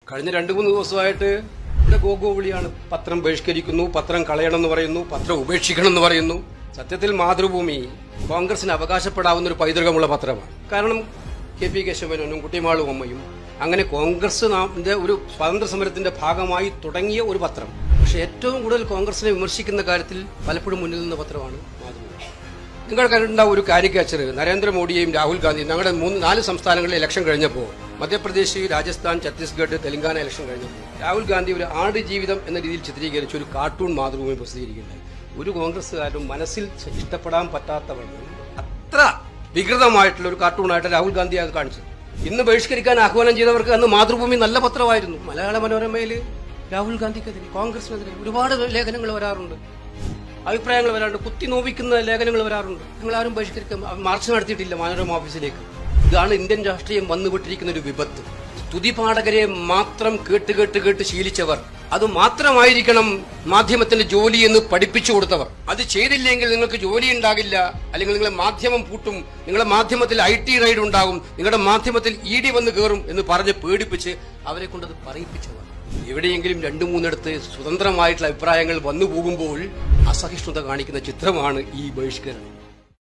കഴിഞ്ഞ രണ്ടു മൂന്ന് ദിവസമായിട്ട് ഇവിടെ ഗോഗോ വിളിയാണ് പത്രം ബഹിഷ്കരിക്കുന്നു പത്രം കളയണം എന്ന് പറയുന്നു പത്രം ഉപേക്ഷിക്കണം എന്ന് പറയുന്നു സത്യത്തിൽ മാതൃഭൂമി കോൺഗ്രസിന് അവകാശപ്പെടാവുന്ന ഒരു പൈതൃകമുള്ള പത്രമാണ് കാരണം കെ പി കേശവനും കുട്ടിമാളും അമ്മയും അങ്ങനെ കോൺഗ്രസ് നാമിന്റെ ഒരു സ്വാതന്ത്ര്യ സമരത്തിന്റെ ഭാഗമായി തുടങ്ങിയ ഒരു പത്രം പക്ഷെ ഏറ്റവും കൂടുതൽ കോൺഗ്രസിനെ വിമർശിക്കുന്ന കാര്യത്തിൽ പലപ്പോഴും മുന്നിൽ നിന്ന പത്രമാണ് മാതൃഭൂമി നിങ്ങൾ കണ്ടിട്ടുണ്ടാവും ഒരു കാരിക്കാച്ചർ നരേന്ദ്രമോദിയെയും രാഹുൽ ഗാന്ധിയും ഞങ്ങളുടെ മൂന്ന് നാല് സംസ്ഥാനങ്ങളിലെ ഇലക്ഷൻ കഴിഞ്ഞപ്പോൾ മധ്യപ്രദേശ് രാജസ്ഥാൻ ഛത്തീസ്ഗഡ് തെലങ്കാന ഇലക്ഷൻ കഴിഞ്ഞപ്പോൾ രാഹുൽ ഗാന്ധി ഒരു ആട് ജീവിതം എന്ന രീതിയിൽ ചിത്രീകരിച്ച ഒരു കാർട്ടൂൺ മാതൃഭൂമി പ്രസിദ്ധീകരിക്കുന്നത് ഒരു കോൺഗ്രസ്സുകാരും മനസ്സിൽ ഇഷ്ടപ്പെടാൻ പറ്റാത്തവണ്ണം അത്ര വികൃതമായിട്ടുള്ള ഒരു കാർട്ടൂണായിട്ട് രാഹുൽ ഗാന്ധി അത് കാണിച്ചത് ഇന്ന് ബഹിഷ്കരിക്കാൻ ആഹ്വാനം ചെയ്തവർക്ക് അന്ന് മാതൃഭൂമി നല്ല പത്രമായിരുന്നു മലയാള മനോരമയിൽ രാഹുൽ ഗാന്ധിക്കെതിരെ കോൺഗ്രസിനെതിരെ ഒരുപാട് ലേഖനങ്ങൾ വരാറുണ്ട് അഭിപ്രായങ്ങൾ വരാറുണ്ട് കുത്തി നോവിക്കുന്ന ലേഖനങ്ങൾ വരാറുണ്ട് നിങ്ങൾ ആരും ബഹിഷ്കരിക്കാൻ മാർച്ച് നടത്തിയിട്ടില്ല മനോരമ ഓഫീസിലേക്ക് ഇതാണ് ഇന്ത്യൻ രാഷ്ട്രീയം വന്നുവിട്ടിരിക്കുന്ന ഒരു വിപത്ത് സ്തുതിപാഠകരെ മാത്രം കേട്ട് കേട്ട് കേട്ട് ശീലിച്ചവർ അത് മാത്രമായിരിക്കണം മാധ്യമത്തിന്റെ ജോലി എന്ന് പഠിപ്പിച്ചു കൊടുത്തവർ അത് ചെയ്തില്ലെങ്കിൽ നിങ്ങൾക്ക് ജോലി ഉണ്ടാകില്ല അല്ലെങ്കിൽ നിങ്ങളെ മാധ്യമം പൂട്ടും നിങ്ങളുടെ മാധ്യമത്തിൽ ഐ ടി റൈഡ് ഉണ്ടാകും നിങ്ങളുടെ മാധ്യമത്തിൽ ഇ ഡി വന്ന് കയറും എന്ന് പറഞ്ഞ് പേടിപ്പിച്ച് അവരെ കൊണ്ടത് പറയിപ്പിച്ചവർ എവിടെയെങ്കിലും രണ്ടു മൂന്നിടത്ത് സ്വതന്ത്രമായിട്ടുള്ള അഭിപ്രായങ്ങൾ വന്നു പോകുമ്പോൾ അസഹിഷ്ണുത കാണിക്കുന്ന ചിത്രമാണ് ഈ ബഹിഷ്കരണം